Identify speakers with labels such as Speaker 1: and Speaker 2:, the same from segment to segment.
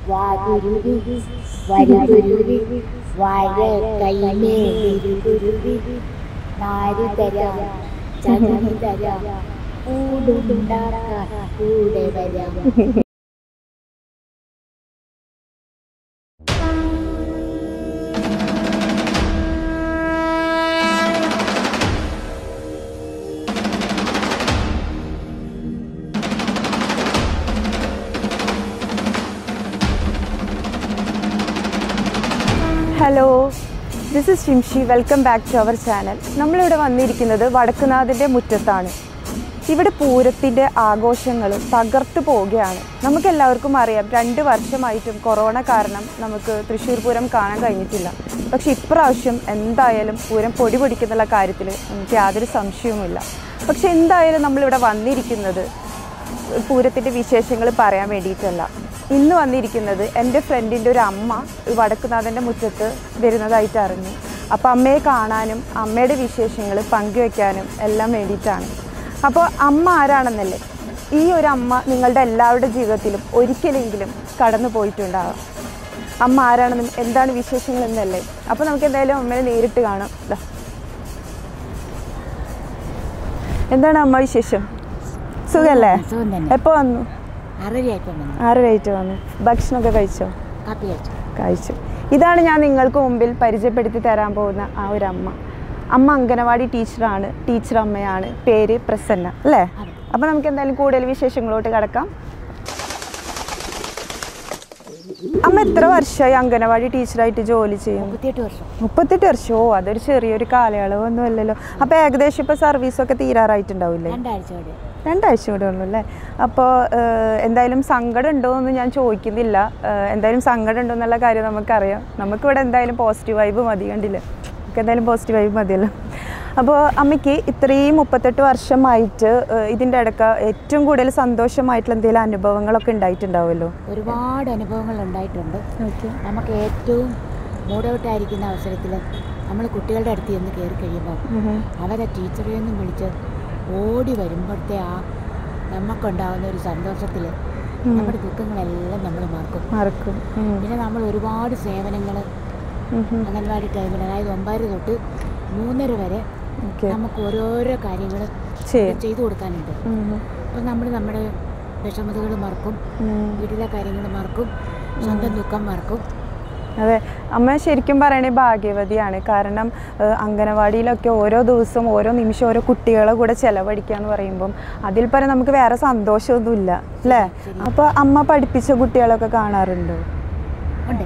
Speaker 1: വാതുരുവി വരുതുരുവി വാഴ കൈമേരുതുരുവി നാര് തരാം ചകിരി തരാം കൂടുണ്ടാക്കാൻ കൂടെ വരാം
Speaker 2: hello this is Shimshi welcome back to our channel നമ്മളിവിടെ വന്നിരിക്കുന്നത് വടക്കുനാഥിൻ്റെ മുറ്റത്താണ് ഇവിടെ പൂരത്തിൻ്റെ ആഘോഷങ്ങൾ തകർത്ത് പോവുകയാണ് നമുക്കെല്ലാവർക്കും അറിയാം രണ്ട് വർഷമായിട്ടും കൊറോണ കാരണം നമുക്ക് തൃശ്ശൂർ പൂരം കാണാൻ കഴിഞ്ഞിട്ടില്ല പക്ഷേ ഇപ്രാവശ്യം എന്തായാലും പൂരം പൊടി പൊടിക്കുന്നുള്ള കാര്യത്തിൽ എനിക്ക് യാതൊരു സംശയവുമില്ല പക്ഷെ എന്തായാലും നമ്മളിവിടെ വന്നിരിക്കുന്നത് പൂരത്തിൻ്റെ വിശേഷങ്ങൾ പറയാൻ വേണ്ടിയിട്ടല്ല ഇന്ന് വന്നിരിക്കുന്നത് എൻ്റെ ഫ്രണ്ടിൻ്റെ ഒരു അമ്മ വടക്കുനാഥൻ്റെ മുറ്റത്ത് വരുന്നതായിട്ട് അറിഞ്ഞു അപ്പോൾ അമ്മയെ കാണാനും അമ്മയുടെ വിശേഷങ്ങൾ പങ്കുവെക്കാനും എല്ലാം വേണ്ടിയിട്ടാണ് അപ്പോൾ അമ്മ ആരാണെന്നല്ലേ ഈ ഒരു അമ്മ നിങ്ങളുടെ എല്ലാവരുടെ ജീവിതത്തിലും ഒരിക്കലെങ്കിലും കടന്നു പോയിട്ടുണ്ടാകാം അമ്മ ആരാണെന്നും എന്താണ് വിശേഷങ്ങൾ എന്നല്ലേ അപ്പോൾ നമുക്ക് എന്തായാലും അമ്മയെ നേരിട്ട് കാണാം ദാ. എന്താണ് അമ്മ വിശേഷം സുഖല്ലേ
Speaker 1: സുഖം തന്നെ
Speaker 2: എപ്പോൾ വന്നു
Speaker 1: അറവിയായിപ്പം വന്നു
Speaker 2: ആറരയായിട്ട് വന്നു ഭക്ഷണമൊക്കെ കഴിച്ചോ
Speaker 1: കാപ്പി കഴിച്ചു
Speaker 2: കഴിച്ചു ഇതാണ് ഞാൻ നിങ്ങൾക്ക് മുമ്പിൽ പരിചയപ്പെടുത്തി തരാൻ പോകുന്ന ആ ഒരു അമ്മ അമ്മ അംഗനവാടി ടീച്ചറാണ് ടീച്ചർ അമ്മയാണ് പേര് പ്രസന്ന അല്ലേ
Speaker 1: അതെ.
Speaker 2: അപ്പോൾ നമുക്ക് എന്തായാലും കൂടുതൽ വിശേഷങ്ങളോട്ട് കിടക്കാം അമ്മ എത്ര വർഷമായി അംഗനവാടി ടീച്ചറായിട്ട് ജോലി ചെയ്യുന്നു
Speaker 1: മുപ്പത്തിയെട്ട് വർഷം
Speaker 2: മുപ്പത്തെട്ട് വർഷമോ അതൊരു ചെറിയൊരു കാലയളവൊന്നും അല്ലല്ലോ അപ്പോൾ ഏകദേശം ഇപ്പോൾ സർവീസൊക്കെ തീരാറായിട്ടുണ്ടാവില്ലേ
Speaker 1: രണ്ടാഴ്ച കൂടെ
Speaker 2: രണ്ടാഴ്ച കൂടെ ഉള്ളൂ അല്ലേ അപ്പോൾ എന്തായാലും സങ്കടം ഉണ്ടോ എന്ന് ഞാൻ ചോദിക്കുന്നില്ല ഏഹ്, എന്തായാലും സങ്കടം ഉണ്ടോ എന്നുള്ള കാര്യം നമുക്കറിയാം നമുക്കിവിടെ എന്തായാലും പോസിറ്റീവ് വൈബ് മതി കണ്ടില്ലേ നമുക്ക് എന്തായാലും പോസിറ്റീവ് വൈബ് മതിയല്ലോ അപ്പോൾ അമ്മയ്ക്ക് ഇത്രയും മുപ്പത്തെട്ട് വർഷമായിട്ട് ഏഹ്, ഇതിൻ്റെ ഇടയ്ക്ക് ഏറ്റവും കൂടുതൽ സന്തോഷമായിട്ടുള്ള എന്തെങ്കിലും അനുഭവങ്ങളൊക്കെ ഉണ്ടായിട്ടുണ്ടാവുമല്ലോ
Speaker 1: ഒരുപാട് അനുഭവങ്ങൾ ഉണ്ടായിട്ടുണ്ട്
Speaker 2: ഓക്കെ
Speaker 1: നമുക്ക് ഏറ്റവും മൂടൗട്ടായിരിക്കുന്ന അവസരത്തിൽ നമ്മൾ കുട്ടികളുടെ അടുത്ത് ചെന്ന് കയറി കഴിയുമ്പോൾ അവരെ ടീച്ചറെ ഒന്നും വിളിച്ച് ഓടി വരുമ്പോഴത്തെ ആ നമുക്കുണ്ടാകുന്ന ഒരു സന്തോഷത്തിൽ നമ്മുടെ ദുഃഖങ്ങളെല്ലാം നമ്മൾ മറക്കും
Speaker 2: മറക്കും ഉം.
Speaker 1: പിന്നെ നമ്മൾ ഒരുപാട് സേവനങ്ങൾ
Speaker 2: ഉം ഉം.
Speaker 1: അംഗൻവാടി ടൈമിൽ അതായത് ഒമ്പതര തൊട്ട് മൂന്നര വരെ
Speaker 2: ഓക്കെ
Speaker 1: നമുക്ക് ഓരോരോ കാര്യങ്ങൾ
Speaker 2: ശരി
Speaker 1: ചെയ്തു കൊടുക്കാനുണ്ട്
Speaker 2: ഉം ഉം.
Speaker 1: അപ്പം നമ്മൾ നമ്മുടെ വിഷമതകൾ മറക്കും
Speaker 2: ഉം.
Speaker 1: വീട്ടിലെ കാര്യങ്ങൾ മറക്കും സ്വന്തം ദുഃഖം മറക്കും
Speaker 2: അതെ അമ്മ ശരിക്കും പറയണേ ഭാഗ്യവതിയാണ് കാരണം ഏഹ്, അംഗനവാടിയിലൊക്കെ ഓരോ ദിവസവും ഓരോ നിമിഷം ഓരോ കുട്ടികളെ കൂടെ ചെലവഴിക്കുക എന്ന് പറയുമ്പം അതിൽ പരം നമുക്ക് വേറെ സന്തോഷമൊന്നുമില്ല അല്ലേ അപ്പോൾ അമ്മ പഠിപ്പിച്ച കുട്ടികളൊക്കെ കാണാറുണ്ടോ
Speaker 1: ഉണ്ട്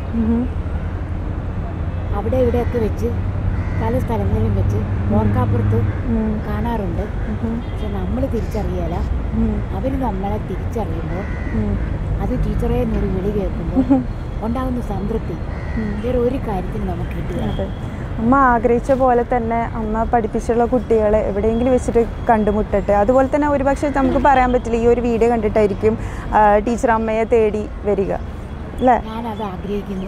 Speaker 1: അവിടെ ഇവിടെയൊക്കെ വെച്ച് പല സ്ഥലങ്ങളിലും വെച്ച് ഓർക്കാപ്പുറത്ത്
Speaker 2: ഉം.
Speaker 1: കാണാറുണ്ട്
Speaker 2: ഉം.
Speaker 1: പക്ഷെ നമ്മൾ തിരിച്ചറിയല
Speaker 2: ഉം.
Speaker 1: അവർ നമ്മളെ തിരിച്ചറിയുമ്പോൾ
Speaker 2: ഉം.
Speaker 1: അത് ടീച്ചറെ എന്നൊരു വിളി കേൾക്കുമ്പോൾ ഉണ്ടാകുന്ന സംതൃപ്തി വേറെ ഒരു കാര്യത്തിന് നമുക്ക് കിട്ടില്ല
Speaker 2: അതെ അമ്മ ആഗ്രഹിച്ച പോലെ തന്നെ അമ്മ പഠിപ്പിച്ചുള്ള കുട്ടികളെ എവിടെയെങ്കിലും വെച്ചിട്ട് കണ്ടുമുട്ടട്ടെ അതുപോലെ തന്നെ ഒരുപക്ഷെ നമുക്ക് പറയാൻ പറ്റില്ല ഈ ഒരു വീഡിയോ കണ്ടിട്ടായിരിക്കും ആ, ടീച്ചർ അമ്മയെ തേടി വരിക അല്ലേ
Speaker 1: ഞാനത് ആഗ്രഹിക്കുന്നു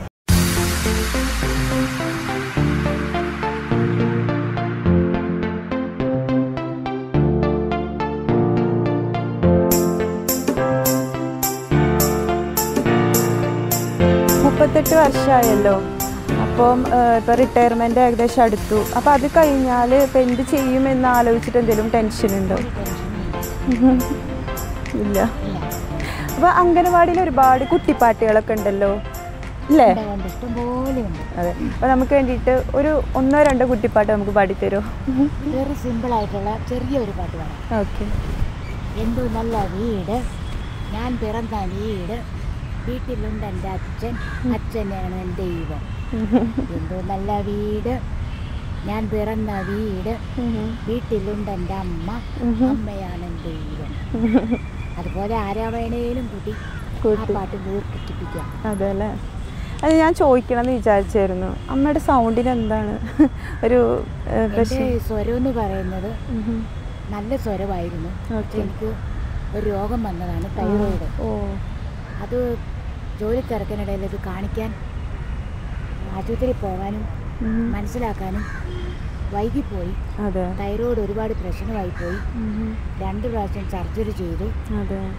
Speaker 2: മുപ്പത്തെട്ട് വർഷമായല്ലോ അപ്പം ഇപ്പോൾ റിട്ടയർമെൻ്റ് ഏകദേശം അടുത്തു അപ്പോൾ അത് കഴിഞ്ഞാൽ ഇപ്പം എന്ത് ചെയ്യുമെന്ന് ആലോചിച്ചിട്ട് എന്തെങ്കിലും ടെൻഷൻ ഉണ്ടോ
Speaker 1: ഒരു ടെൻഷനും
Speaker 2: ഇല്ല
Speaker 1: ഇല്ല
Speaker 2: അപ്പോൾ അംഗനവാടിയിൽ ഒരുപാട് കുട്ടിപ്പാട്ടുകളൊക്കെ ഉണ്ടല്ലോ അല്ലേ
Speaker 1: ഉണ്ട്, ഉണ്ട്. ഇഷ്ടംപോലെ ഉണ്ട്
Speaker 2: അതെ അപ്പോൾ നമുക്ക് വേണ്ടിയിട്ട് ഒരു ഒന്നോ രണ്ടോ കുട്ടിപ്പാട്ട് നമുക്ക് പാടിത്തരുമോ
Speaker 1: വെറി സിമ്പിൾ ആയിട്ടുള്ള ചെറിയൊരു പാട്ട് പാടാം
Speaker 2: ഓക്കെ
Speaker 1: എന്തു നല്ല വീട് ഞാൻ പിറന്ന വീട് വീട്ടിലുണ്ട് എൻ്റെ അച്ഛൻ അച്ഛനാണ് എൻ്റെ ദൈവം എന്തു നല്ല വീട് ഞാൻ പിറന്ന വീട് വീട്ടിലുണ്ട് എൻ്റെ അമ്മ അമ്മയാണ് എൻ്റെ ദൈവം അതുപോലെ ആരാ വേണേലും കൂട്ടി ആ
Speaker 2: കൂട്ടി.
Speaker 1: പാട്ട് ദീർഘിപ്പിക്കാം
Speaker 2: അതെ അല്ലേ അത് ഞാൻ ചോദിക്കണം എന്ന് വിചാരിച്ചായിരുന്നു അമ്മയുടെ സൗണ്ടിന് എന്താണ് ഒരു ഏഹ്,
Speaker 1: എൻ്റെ
Speaker 2: പ്രശ്നം
Speaker 1: സ്വരം എന്ന് പറയുന്നത്
Speaker 2: ഉം.
Speaker 1: നല്ല സ്വരമായിരുന്നു പക്ഷെ
Speaker 2: ഓക്കെ
Speaker 1: എനിക്ക് ഒരു രോഗം വന്നതാണ് തൈറോയിഡ്
Speaker 2: ഓ
Speaker 1: അത് ജോലി തിരക്കിനിടയിൽ ഇത് കാണിക്കാൻ ആശുപത്രിയിൽ പോകാനും
Speaker 2: ഉം.
Speaker 1: മനസ്സിലാക്കാനും വൈകിപ്പോയി
Speaker 2: അതെ
Speaker 1: തൈറോയ്ഡ് ഒരുപാട് പ്രശ്നമായി പോയി
Speaker 2: ഉം.
Speaker 1: രണ്ട് പ്രാവശ്യം സർജറി ചെയ്തു
Speaker 2: അതെ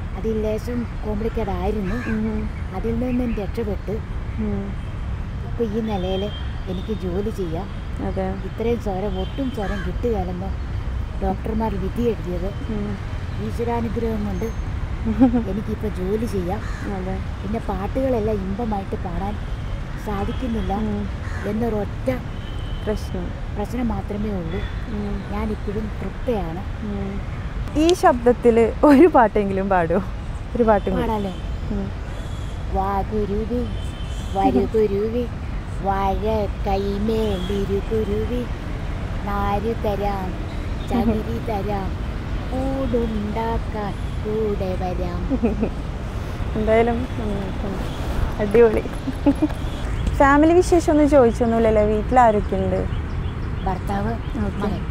Speaker 1: അതിൽ ലേശം കോംപ്ലിക്കേറ്റ് ആയിരുന്നു
Speaker 2: ഉം.
Speaker 1: അതിൽ നിന്നും രക്ഷപ്പെട്ട്
Speaker 2: ഉം.
Speaker 1: ഇപ്പോൾ ഈ നിലയിൽ എനിക്ക് ജോലി ചെയ്യാം
Speaker 2: അതെ
Speaker 1: ഇത്രയും സ്വരം ഒട്ടും സ്വരം കിട്ടുകയല്ലെന്ന് ഡോക്ടർമാർ വിധി എഴുതിയത്
Speaker 2: ഉം.
Speaker 1: ഈശ്വരാനുഗ്രഹം കൊണ്ട് എനിക്കിപ്പോൾ ജോലി ചെയ്യാം
Speaker 2: അതെ
Speaker 1: പിന്നെ പാട്ടുകളെല്ലാം ഇമ്പമായിട്ട് പാടാൻ സാധിക്കുന്നില്ല
Speaker 2: ഉം.
Speaker 1: എന്നൊരൊറ്റ
Speaker 2: പ്രശ്നം
Speaker 1: പ്രശ്നം മാത്രമേ ഉള്ളൂ
Speaker 2: ഉം.
Speaker 1: ഞാനിപ്പോഴും തൃപ്തയാണ്
Speaker 2: ഉം. ഈ ശബ്ദത്തിൽ ഒരു പാട്ടെങ്കിലും പാടുമോ ഒരു പാട്ടും കൂടി.
Speaker 1: പാടാലോ
Speaker 2: ഉം.
Speaker 1: വാ കുരുവി വരു കുരുവി വാഴ കൈമേണ്ടിരു കുരുവി നാര് തരാം ചകിരി തരാം കൂടുണ്ടാക്കാൻ കൂടെ വരാം
Speaker 2: എന്തായാലും നന്നായിട്ടുണ്ട്. അടിപൊളി ഫാമിലി വിശേഷം ഒന്നും ചോദിച്ചൊന്നുമില്ലല്ലോ വീട്ടിൽ ആരൊക്കെ ഉണ്ട്
Speaker 1: ഭർത്താവ്
Speaker 2: ഓക്കെ
Speaker 1: മകൻ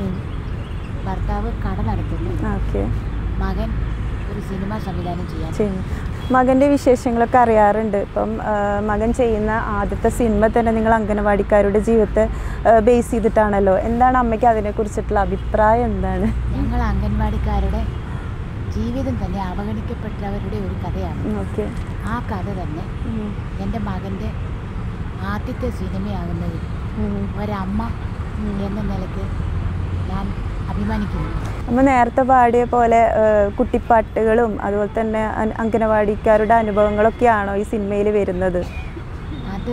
Speaker 1: ഭർത്താവ് കട നടത്തുന്നു
Speaker 2: ഓക്കെ
Speaker 1: മകൻ ഒരു സിനിമ സംവിധാനം ചെയ്യാൻ
Speaker 2: ചെയ്യും മകൻ്റെ വിശേഷങ്ങളൊക്കെ അറിയാറുണ്ട് ഇപ്പം ആ, മകൻ ചെയ്യുന്ന ആദ്യത്തെ സിനിമ തന്നെ നിങ്ങൾ അംഗനവാടിക്കാരുടെ ജീവിതത്തെ ബേസ് ചെയ്തിട്ടാണല്ലോ എന്താണ് അമ്മയ്ക്ക് അതിനെക്കുറിച്ചിട്ടുള്ള അഭിപ്രായം എന്താണ്
Speaker 1: ഞങ്ങൾ അംഗൻവാടിക്കാരുടെ ജീവിതം തന്നെ അവഗണിക്കപ്പെട്ടവരുടെ ഒരു കഥയാണ്
Speaker 2: ഓക്കെ
Speaker 1: ആ കഥ തന്നെ എൻ്റെ മകൻ്റെ ആദ്യത്തെ സിനിമയാകുന്നതിൽ ഒരമ്മ എന്ന നിലയ്ക്ക് ഞാൻ അഭിമാനിക്കുന്നു
Speaker 2: നമ്മൾ നേരത്തെ പാടിയ പോലെ ആ, കുട്ടിപ്പാട്ടുകളും അതുപോലെ തന്നെ അൻ- അംഗനവാടിക്കാരുടെ അനുഭവങ്ങളൊക്കെയാണോ ഈ സിനിമയിൽ വരുന്നത്
Speaker 1: അത്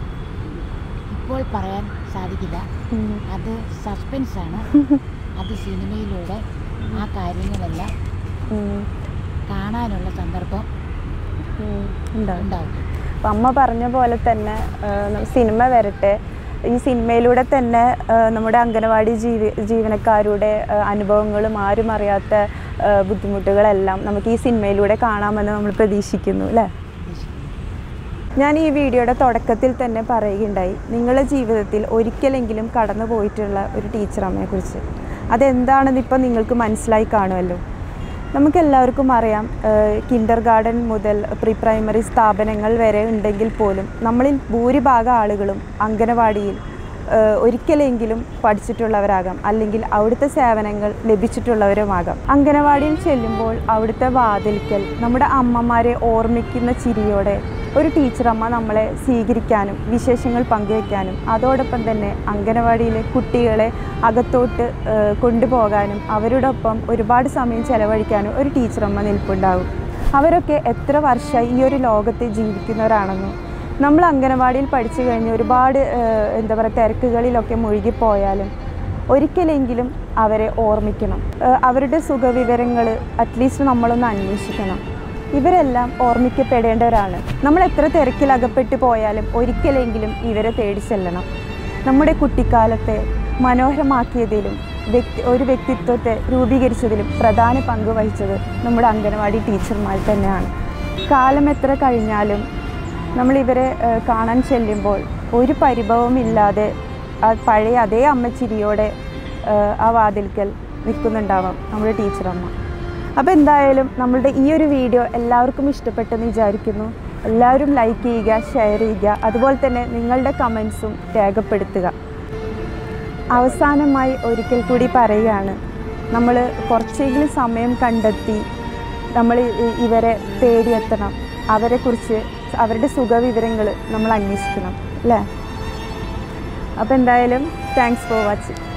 Speaker 1: ഇപ്പോൾ പറയാൻ സാധിക്കില്ല അത് സസ്പെൻസാണ് അത് സിനിമയിലൂടെ ആ കാര്യങ്ങളെല്ലാം
Speaker 2: ഉം.
Speaker 1: കാണാനുള്ള സന്ദർഭം
Speaker 2: ഉം. ഉണ്ടാവും
Speaker 1: ഉണ്ടാവും
Speaker 2: അപ്പം അമ്മ പറഞ്ഞ പോലെ തന്നെ ആ, ന- സിനിമ വരട്ടെ ഈ സിനിമയിലൂടെ തന്നെ ആ, നമ്മുടെ അംഗനവാടി ജീവ ജീവനക്കാരുടെ ആ, അനുഭവങ്ങളും ആരും അറിയാത്ത ആ, ബുദ്ധിമുട്ടുകളെല്ലാം നമുക്ക് ഈ സിനിമയിലൂടെ കാണാമെന്ന് നമ്മൾ പ്രതീക്ഷിക്കുന്നു അല്ലേ ഞാൻ ഈ വീഡിയോയുടെ തുടക്കത്തിൽ തന്നെ പറയുകയുണ്ടായി നിങ്ങളുടെ ജീവിതത്തിൽ ഒരിക്കലെങ്കിലും കടന്നു പോയിട്ടുള്ള ഒരു ടീച്ചർ അമ്മയെക്കുറിച്ച് അതെന്താണെന്ന് ഇപ്പോൾ നിങ്ങൾക്ക് മനസ്സിലായി കാണുമല്ലോ നമുക്കെല്ലാവർക്കും അറിയാം കിൻഡർ ഗാർഡൻ മുതൽ പ്രീ പ്രൈമറി സ്ഥാപനങ്ങൾ വരെ ഉണ്ടെങ്കിൽ പോലും നമ്മളിൽ ഭൂരിഭാഗം ആളുകളും അംഗനവാടിയിൽ ഏഹ് ഒരിക്കലെങ്കിലും പഠിച്ചിട്ടുള്ളവരാകാം അല്ലെങ്കിൽ അവിടുത്തെ സേവനങ്ങൾ ലഭിച്ചിട്ടുള്ളവരുമാകാം അംഗനവാടിയിൽ ചെല്ലുമ്പോൾ അവിടുത്തെ വാതിൽക്കൽ നമ്മുടെ അമ്മമാരെ ഓർമ്മിക്കുന്ന ചിരിയോടെ ഒരു ടീച്ചറമ്മ നമ്മളെ സ്വീകരിക്കാനും വിശേഷങ്ങൾ പങ്കുവയ്ക്കാനും അതോടൊപ്പം തന്നെ അംഗനവാടിയിലെ കുട്ടികളെ അകത്തോട്ട് ഏഹ് കൊണ്ടുപോകാനും അവരോടൊപ്പം ഒരുപാട് സമയം ചെലവഴിക്കാനും ഒരു ടീച്ചറമ്മ നിൽപ്പുണ്ടാകും അവരൊക്കെ എത്ര വർഷമായി ഈ ഒരു ലോകത്ത് ജീവിക്കുന്നവരാണെന്നും നമ്മൾ അംഗനവാടിയിൽ പഠിച്ചു കഴിഞ്ഞ് ഒരുപാട് ഏഹ്, എന്താ പറയുക തിരക്കുകളിലൊക്കെ മുഴുകിപ്പോയാലും ഒരിക്കലെങ്കിലും അവരെ ഓർമ്മിക്കണം ഏഹ്, അവരുടെ സുഖവിവരങ്ങൾ അറ്റ്ലീസ്റ്റ് നമ്മളൊന്ന് അന്വേഷിക്കണം ഇവരെല്ലാം ഓർമ്മിക്കപ്പെടേണ്ടവരാണ് നമ്മൾ എത്ര തിരക്കിൽ അകപ്പെട്ടു പോയാലും ഒരിക്കലെങ്കിലും ഇവരെ തേടി ചെല്ലണം നമ്മുടെ കുട്ടിക്കാലത്തെ മനോഹരമാക്കിയതിലും വ്യക്തി ഒരു വ്യക്തിത്വത്തെ രൂപീകരിച്ചതിലും പ്രധാന പങ്ക് വഹിച്ചത് നമ്മുടെ അംഗനവാടി ടീച്ചർമാർ തന്നെയാണ് കാലം എത്ര കഴിഞ്ഞാലും നമ്മളിവരെ ഏഹ്, കാണാൻ ചെല്ലുമ്പോൾ ഒരു പരിഭവമില്ലാതെ ആ പഴയ അതേ അമ്മച്ചിരിയോടെ ഏഹ്, ആ വാതിൽക്കൽ നിൽക്കുന്നുണ്ടാവാം നമ്മുടെ ടീച്ചറമ്മ അപ്പോൾ എന്തായാലും നമ്മളുടെ ഈ ഒരു വീഡിയോ എല്ലാവർക്കും ഇഷ്ടപ്പെട്ടെന്ന് വിചാരിക്കുന്നു എല്ലാവരും ലൈക്ക് ചെയ്യുക ഷെയർ ചെയ്യുക അതുപോലെ തന്നെ നിങ്ങളുടെ കമൻസും രേഖപ്പെടുത്തുക അവസാനമായി ഒരിക്കൽ കൂടി പറയുകയാണ് നമ്മൾ കുറച്ചെങ്കിലും സമയം കണ്ടെത്തി നമ്മൾ ഇ- ഇവരെ തേടിയെത്തണം അവരെക്കുറിച്ച് അവരുടെ സുഖവിവരങ്ങൾ നമ്മൾ അന്വേഷിക്കണം അല്ലേ അപ്പോൾ എന്തായാലും താങ്ക്സ് ഫോർ വാച്ചിങ്